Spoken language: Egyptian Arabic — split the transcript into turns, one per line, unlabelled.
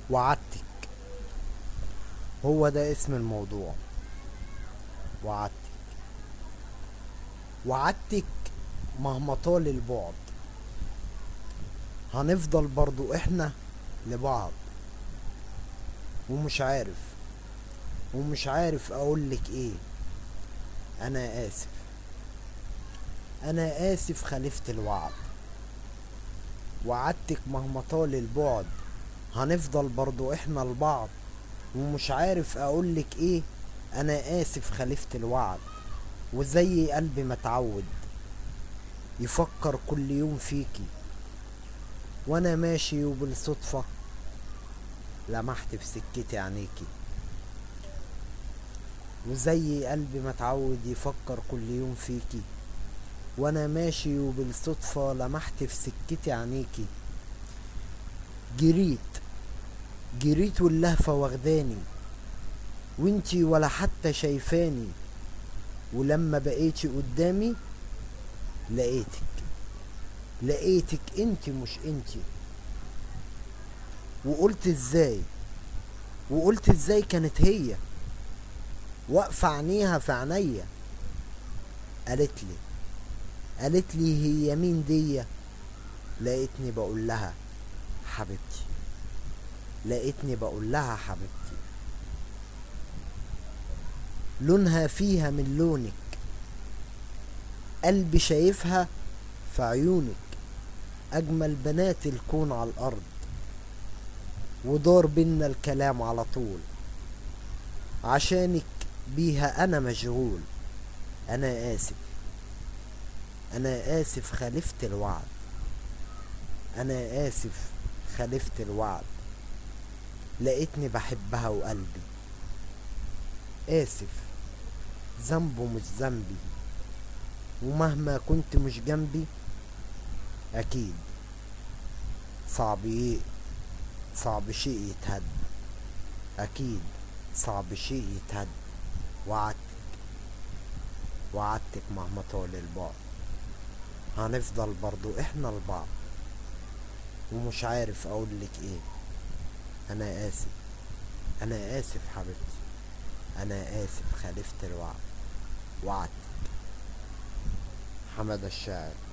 وعدتك هو ده اسم الموضوع وعدتك وعدتك مهما طال البعد هنفضل برضو احنا لبعض ومش عارف ومش عارف اقولك ايه انا اسف انا اسف خالفت الوعد وعدتك مهما طال البعد هنفضل برضو احنا لبعض ومش عارف اقولك ايه انا اسف خالفت الوعد وزي قلبي متعود يفكر كل يوم فيكي وانا ماشي وبالصدفة لمحت في سكتي عينيكي وزي قلبي متعود يفكر كل يوم فيكي وانا ماشي وبالصدفة لمحت في سكتي عينيكي جريت جريت واللهفة واخداني وانتي ولا حتى شايفاني ولما بقيتي قدامي لقيتك لقيتك انت مش انت وقلت ازاي وقلت ازاي كانت هي واقفة عينيها في عينيا قالت لي قالت لي هي مين دي لقيتني بقول لها حبيبتي لقيتني بقول لها حبيبتي لونها فيها من لونك قلبي شايفها في عيونك أجمل بنات الكون على الأرض ودار بينا الكلام على طول عشانك بيها أنا مشغول أنا آسف أنا آسف خالفت الوعد أنا آسف خالفت الوعد لقيتني بحبها وقلبي آسف ذنبه مش ذنبي ومهما كنت مش جنبي أكيد صعب ايه صعب شيء يتهد أكيد صعب شيء يتهد وعدتك وعدتك مهما طال البعد هنفضل برضو احنا لبعض ومش عارف اقولك ايه انا اسف انا اسف حبيبتي انا اسف خالفت الوعد وعدتك حمد الشاعر